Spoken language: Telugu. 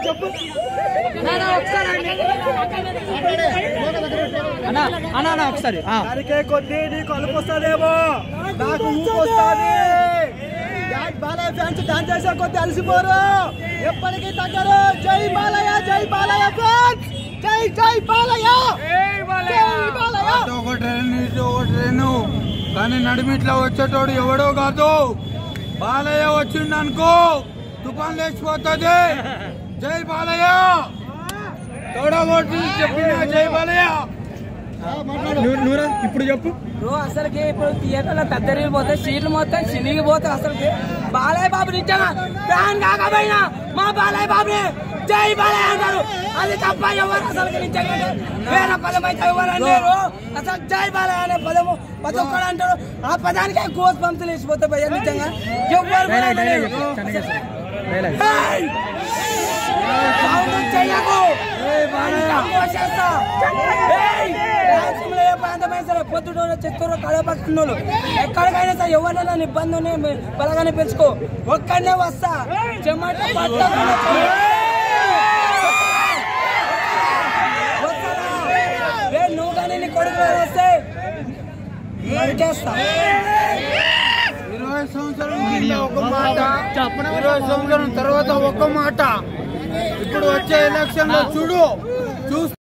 చెప్పు అన్నా అన్నా అన్నా ఒకసారి ఆ. దానికే కొద్ది నీకు అలుపు వస్తుందేమో నాకు ఊపు వస్తుంది బాలయ్య ఫ్యాన్స్ డాన్స్ చేసే కొద్ది అలసిపోరు ఎప్పటికీ తగ్గరు జై బాలయ్య జై బాలయ్య ఫ్యాన్స్ జై జై బాలయ్య జై బాలయ్య అటు ఒక ట్రైన్ ఇటు ఒక ట్రైన్ కానీ నడిమిట్లా వచ్చేటోడు ఎవడో కాదు బాలయ్య వచ్చిండు అనుకో తుఫాన్ లేచిపోతుంది జై బాలయ్య తోడగొట్టి చెప్పిన జై బాలయ్య నువ్వు- నువ్వురా ఇప్పుడు చెప్పు బ్రో అసలుకి ఇప్పుడు థియేటర్లో తద్దరిగి పోతే సీట్లు మొత్తం చినిగిపోతాయి అసలుకి బాలయ్య బాబు నిజంగా ఫ్యాన్ కాకపోయినా మా బాలయ్య బాబుని జై బాలయ్య అంటారు అది తప్ప ఎవరు అసలు నిజంగా వేరే పదం అయితే ఎవరు అన్నారు అసలు జై బాలయ్య అనే పదము ప్రతి ఒక్కడు అంటారు ఆ పదానికే కోస్ పంపులు వేసిపోతే భయ్య నిజంగా ఎవరు కూడా డైలాగ్ డైలాగ్ అనలేరు. చెప్పు చిన్నగా చెప్పు. డైలాగ్ ఏయ్! సౌండ్ చెయ్యకు. కోసేస్తా. ఏయ్! రాయలసీమలో ఏ ప్రాంతమైనా సరే పొద్దుటూరు చిత్తూరు కడప కర్నూలు ఎక్కడికైనా సరే ఎవరైనా ఇబ్బంది ఉన్నాయి మీ బలగానే పెంచుకో ఒక్కడనే వస్తా చెమట పట్టకుండా చెయ్యి. వస్తారా? ఏ నువ్వు కానీ నీ కొడుకు గాని వస్తే నరికేస్తా ఇరవై సంవత్సరం కింద ఒక మాట ఇరవై సంవత్సరం తర్వాత ఒక మాట ఇప్పుడు వచ్చే ఎలక్షన్ లో చూడు చూస్తే